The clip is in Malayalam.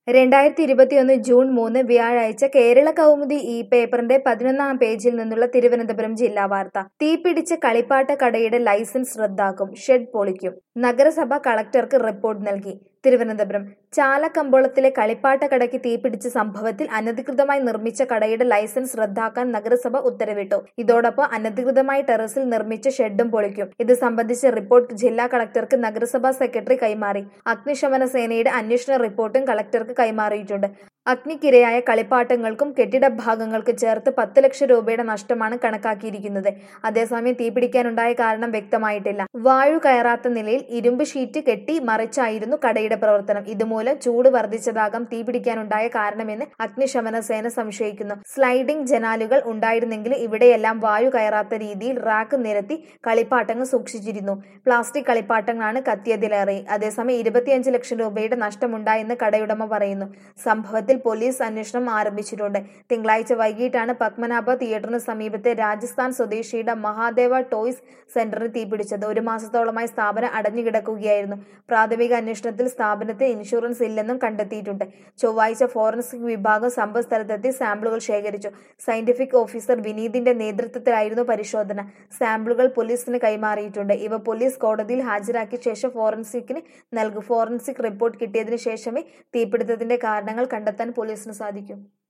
രണ്ടായിരത്തി ഇരുപത്തിയൊന്ന് ജൂൺ മൂന്ന് വ്യാഴാഴ്ച കേരള കൗമുദി ഈ പേപ്പറിന്റെ പതിനൊന്നാം പേജിൽ നിന്നുള്ള തിരുവനന്തപുരം ജില്ലാ വാർത്ത തീപിടിച്ച കളിപ്പാട്ട കടയുടെ ലൈസൻസ് റദ്ദാക്കും ഷെഡ് പൊളിക്കും നഗരസഭ കളക്ടർക്ക് റിപ്പോർട്ട് നൽകി തിരുവനന്തപുരം ചാലക്കമ്പോളത്തിലെ കളിപ്പാട്ട കടയ്ക്ക് തീപിടിച്ച സംഭവത്തിൽ അനധികൃതമായി നിർമ്മിച്ച കടയുടെ ലൈസൻസ് റദ്ദാക്കാൻ നഗരസഭ ഉത്തരവിട്ടു ഇതോടൊപ്പം അനധികൃതമായി ടെറസിൽ നിർമ്മിച്ച ഷെഡും പൊളിക്കും ഇത് സംബന്ധിച്ച റിപ്പോർട്ട് ജില്ലാ കളക്ടർക്ക് നഗരസഭാ സെക്രട്ടറി കൈമാറി അഗ്നിശമന സേനയുടെ അന്വേഷണ റിപ്പോർട്ടും കളക്ടർക്ക് കൈമാറിയിട്ടുണ്ട് അഗ്നിക്കിരയായ കളിപ്പാട്ടങ്ങൾക്കും കെട്ടിട ഭാഗങ്ങൾക്ക് ചേർത്ത് പത്ത് ലക്ഷം രൂപയുടെ നഷ്ടമാണ് കണക്കാക്കിയിരിക്കുന്നത് അതേസമയം തീപിടിക്കാനുണ്ടായ കാരണം വ്യക്തമായിട്ടില്ല വായു കയറാത്ത നിലയിൽ ഇരുമ്പ് ഷീറ്റ് കെട്ടി മറിച്ചായിരുന്നു കടയുടെ പ്രവർത്തനം ഇതുമൂലം ചൂട് വർദ്ധിച്ചതാകാം തീപിടിക്കാനുണ്ടായ കാരണമെന്ന് അഗ്നിശമന സേന സംശയിക്കുന്നു സ്ലൈഡിംഗ് ജനാലുകൾ ഉണ്ടായിരുന്നെങ്കിലും ഇവിടെയെല്ലാം വായു കയറാത്ത രീതിയിൽ റാക്ക് നിരത്തി കളിപ്പാട്ടങ്ങൾ സൂക്ഷിച്ചിരുന്നു പ്ലാസ്റ്റിക് കളിപ്പാട്ടങ്ങളാണ് കത്തിയതിലേറെ അതേസമയം ഇരുപത്തിയഞ്ച് ലക്ഷം രൂപയുടെ നഷ്ടമുണ്ടായെന്ന് കടയുടമ പറയുന്നു സംഭവത്തിൽ പോലീസ് അന്വേഷണം ആരംഭിച്ചിട്ടുണ്ട് തിങ്കളാഴ്ച വൈകിട്ടാണ് പത്മനാഭ തിയേറ്ററിന് സമീപത്തെ രാജസ്ഥാൻ സ്വദേശിയുടെ മഹാദേവ ടോയ്സ് സെന്ററിന് തീപിടിച്ചത് ഒരു മാസത്തോളമായി സ്ഥാപനം അടഞ്ഞുകിടക്കുകയായിരുന്നു പ്രാഥമിക അന്വേഷണത്തിൽ സ്ഥാപനത്തിന് ഇൻഷുറൻസ് ഇല്ലെന്നും കണ്ടെത്തിയിട്ടുണ്ട് ചൊവ്വാഴ്ച ഫോറൻസിക് വിഭാഗം സംഭവ സ്ഥലത്തെത്തി സാമ്പിളുകൾ ശേഖരിച്ചു സയന്റിഫിക് ഓഫീസർ വിനീതിന്റെ നേതൃത്വത്തിലായിരുന്നു പരിശോധന സാമ്പിളുകൾ പോലീസിന് കൈമാറിയിട്ടുണ്ട് ഇവ പോലീസ് കോടതിയിൽ ഹാജരാക്കിയ ശേഷം ഫോറൻസിക്കിന് നൽകും ഫോറൻസിക് റിപ്പോർട്ട് കിട്ടിയതിനു ശേഷമേ തീപിടുത്തത്തിന്റെ കാരണങ്ങൾ കണ്ടെത്താൻ പോലീസിന് സാധിക്കും